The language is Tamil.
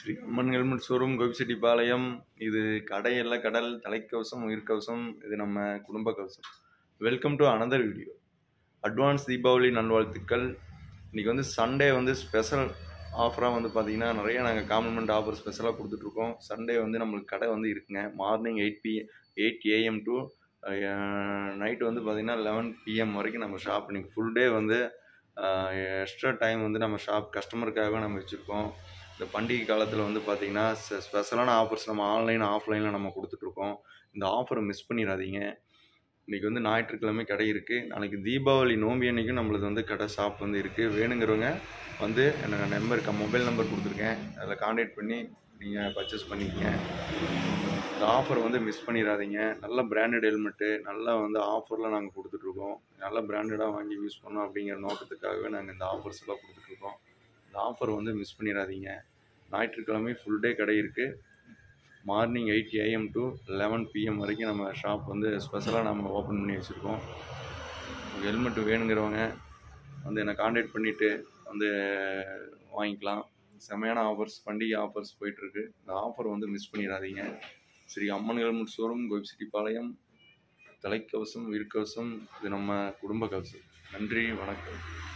ஸ்ரீ அம்மன் ஹெல்மெட் ஷோரூம் கோபிச்செட்டிப்பாளையம் இது கடை எல்லாம் கடல் தலைக்கவசம் உயிர்க்கவசம் இது நம்ம குடும்ப கவசம் welcome to another video advance Deepavali நல்வாழ்த்துக்கள் இன்றைக்கி வந்து சண்டே வந்து ஸ்பெஷல் ஆஃபராக வந்து பார்த்திங்கன்னா நிறைய நாங்கள் காம்ப்ளிமெண்ட் ஆஃபர் ஸ்பெஷலாக கொடுத்துட்ருக்கோம் சண்டே வந்து நம்மளுக்கு கடை வந்து இருக்குங்க morning eight P eight AM to night வந்து பார்த்திங்கன்னா லெவன் பிஎம் வரைக்கும் நம்ம ஷாப் இன்னைக்கு ஃபுல் டே வந்து எக்ஸ்ட்ரா டைம் வந்து நம்ம ஷாப் கஸ்டமருக்காகவே நம்ம வச்சுருக்கோம் இந்த பண்டிகை காலத்தில் வந்து பார்த்திங்கன்னா ஸ்பெஷலான ஆஃபர்ஸ் நம்ம ஆன்லைன் ஆஃப்லைனில் நம்ம கொடுத்துட்ருக்கோம் இந்த ஆஃபரை மிஸ் பண்ணிடாதீங்க இன்றைக்கி வந்து ஞாயிற்றுக்கிழமை கடை இருக்குது நாளைக்கு தீபாவளி நோம்பி அன்னைக்கும் நம்மளது வந்து கடை ஷாப் வந்து இருக்குது வேணுங்கிறவங்க வந்து எனக்கு நம்பருக்கு மொபைல் நம்பர் கொடுத்துருக்கேன் அதில் காண்டாக்ட் பண்ணி நீங்கள் பர்ச்சேஸ் பண்ணிக்கங்க இந்த ஆஃபர் வந்து மிஸ் பண்ணிடாதீங்க நல்ல பிராண்டட் ஹெல்மெட்டு நல்லா வந்து ஆஃபரில் நாங்கள் கொடுத்துட்ருக்கோம் நல்ல பிராண்டடாக வாங்கி யூஸ் பண்ணோம் அப்படிங்கிற நோக்கத்துக்காகவே நாங்கள் இந்த ஆஃபர்ஸ் எல்லாம் கொடுத்துட்ருக்கோம் இந்த ஆஃபர் வந்து மிஸ் பண்ணிடாதீங்க ஞாயிற்றுக்கிழமை ஃபுல் டே கடை இருக்குது morning eight AM to eleven PM வரைக்கும் நம்ம ஷாப் வந்து ஸ்பெஷலாக நம்ம ஓப்பன் பண்ணி வச்சுருக்கோம் ஹெல்மெட் வேணுங்கிறவங்க வந்து என்னை காண்டாக்ட் பண்ணிவிட்டு வந்து வாங்கிக்கலாம் செமையான ஆஃபர்ஸ் பண்டிகை ஆஃபர்ஸ் போயிட்டுருக்கு இந்த ஆஃபர் வந்து மிஸ் பண்ணிடாதீங்க ஸ்ரீ அம்மன் ஹெல்மெட் ஷோரூம் கோபிச்செட்டிப்பாளையம் தலைக்கவசம் உயிர்க்கவசம் இது நம்ம குடும்ப கவசம் நன்றி வணக்கம்